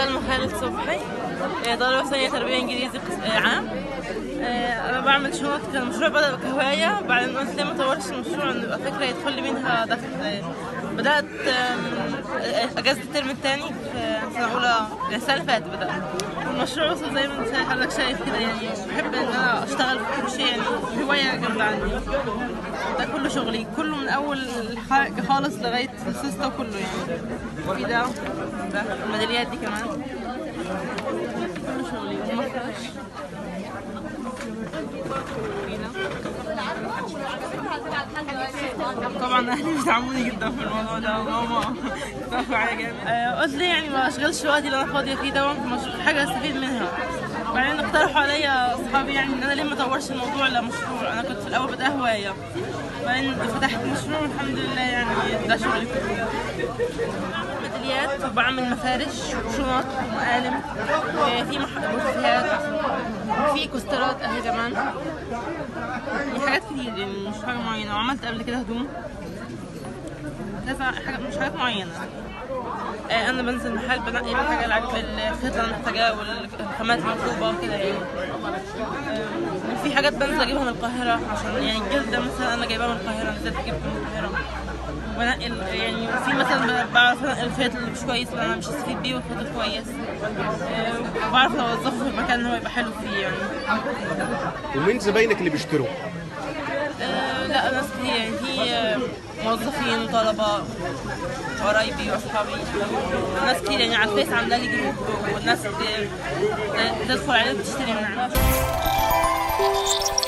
سلمى خالد صبحي آه، طالبة في ثانية تربية إنجليزي قس- آه، عام آه، أنا بعمل شنط كان المشروع بدأ كهواية بعدين قلت ليه ما أطورش المشروع إنه يبقى فكرة يدخل لي منها دخل آه، بدأت آم، آه، أجازة الترم الثاني في سنة أولى السنة اللي فاتت بدأت المشروع وصل زي ما انت حضرتك شايف كده يعني بحب ان انا اشتغل في كل شيء يعني هواية جامدة عندي ده كله شغلي كله من اول حاجة خالص لغاية السيستم كله يعني في ده ده الميداليات دي كمان كله شغلي ومفرش طبعا اهلي بيدعموني جدا في الموضوع ده وماما بتقف معايا جامد آه، قلت ليه يعني ما اشغلش وقتي اللي انا فاضيه فيه ده وممكن أشوف حاجه استفيد منها بعدين اقترحوا عليا اصحابي يعني ان انا ليه ما اطورش الموضوع لمشروع انا كنت في الاول بدأ هوايه بعدين فتحت مشروع والحمد لله يعني ده شغلي كله ميداليات وبعمل مفارش وشنط ومقالم آه، في مح- بوفيهات في كوسترات اهي كمان يعني حاجات كتير يعني مش حاجة معينة وعملت قبل كده هدوم كذا حاجة مش حاجات معينة آه، أنا بنزل محل بنقي الحاجة اللي عجب الخيط اللي أنا محتاجاه والخامات المطلوبة وكده يعني آه، في حاجات بنزل أجيبها من القاهرة عشان يعني الجلد ده مثلا أنا جايباه من القاهرة نزلت جبته من القاهرة بنقي ال- يعني في مثلا ب- بعرف انقي الخيط اللي مش كويس اللي انا مش هستفيد بيه والخيط الكويس آه، وبعرف اوظفه في المكان اللي هو يبقى حلو فيه يعني ومين زباينك اللي بيشتروا آه، لا ناس كتير يعني في آه، موظفين وطلبة قرايبي واصحابي ناس كتير يعني على الفيس عامله لي جروب والناس بت- بتدخل عليه بتشتري من عندي